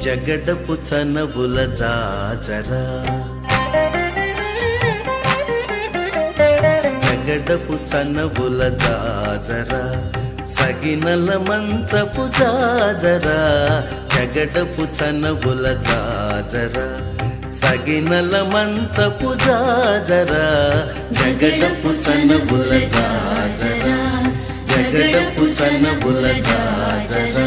జగడపు చనవుల జాజరా జగడపు చనవుల జాజరా సగినల మంచపు జాజరా జగడపు చనవుల జాజరా సగినల మంచపు జాజరా జగడపు చనవుల జాజరా జగడపు చనవుల జాజరా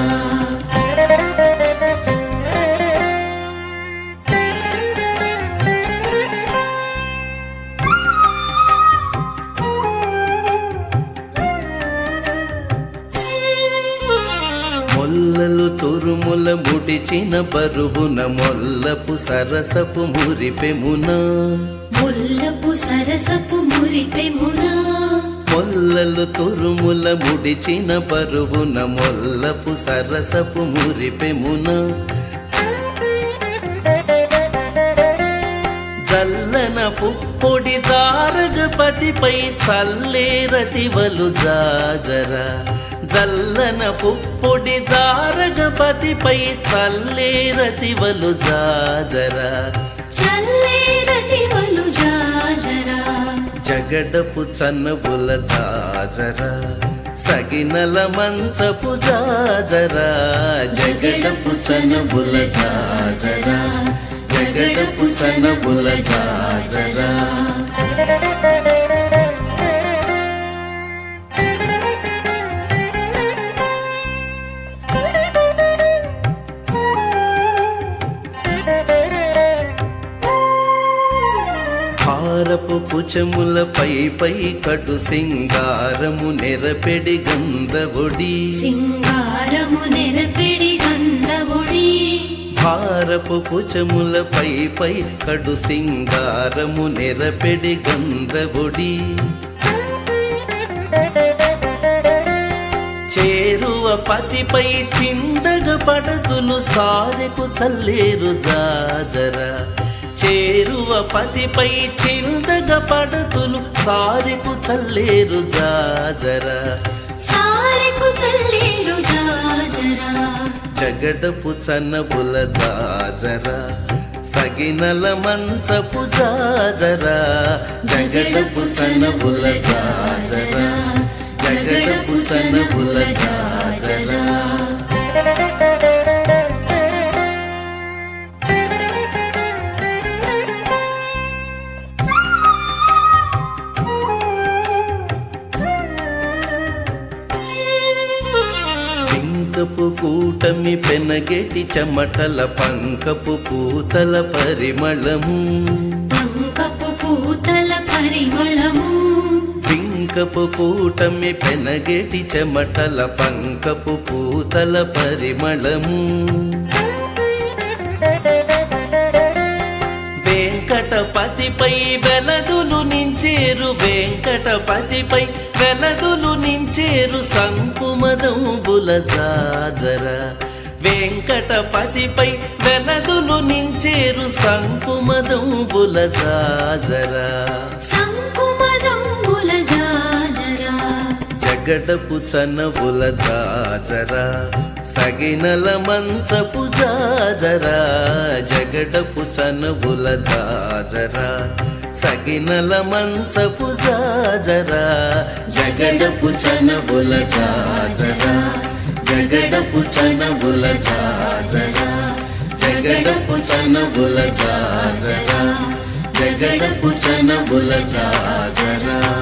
మొల్లలు తురుముల ముడిచిన పరువున మొల్లపు సరసపు మురిపెమున ముల్లపు సరసపు మురిపెమునా మొల్లలు తురుముల ముడిచిన పరువున మొల్లపు సరసపు మురిపెమున జల్లన పుప్పొడి దారగపతిపై చల్లేరతివలు జాజరా జల్లన పుప్పొడి జారగపతిపై చల్లేరతివలు జాజరా చల్లేరతివలు జాజరా జగడపు చన్నబుల జాజరా సగినల మంచపు జాజరా జగడపు చనబుల జాజరా జగడపు చనబుల జాజరా హారపు కుచముల పై పై కటు సింగారము నెరపెడి గంధవుడి సింగారము నెరపిడి గంధవుడి భారపు కుచముల పై పై కడు సింగారము నెరపెడి గంధవుడి చేరువ పతిపై చిందగ పడతులు సారెకు చల్లేరు జాజరా చేరువ పతిపై చిందగ పడతులు సారెకు చల్లేరు జాజరా సారెకు చల్లేరు జాజరా జగడపు చన్నబుల జాజరా సగినల మంచపు జాజరా జగడపు చన్నబుల జాజరా జగడపు చన్నబుల జాజరా పింకపు కూటమి పెనగెటి చెమటల పంకపు పూతల పరిమళము పంకపు పూతల పరిమళము పింకపు కూటమి పెనగెటి చెమటల పంకపు పూతల పరిమళము వెంకటపతిపై వెలదులు నించేరు వెంకటపతిపై వెలదులు నించేరు సంకుమదంబుల జాజరా వెంకటపతిపై వెలదులు నించేరు సంకుమదంబుల జాజరా సంకుమదంబుల జాజరా జగడపు చనవుల జాజరా సగినల మంచపు జాజరా జగడపు చనవుల జాజరా సగినల మంచపు జాజరా జగడపు చనవుల జాజరా జగడపు చనవుల జాజరా జగడపు చనవుల జాజరా జగడపు చనవుల జాజరా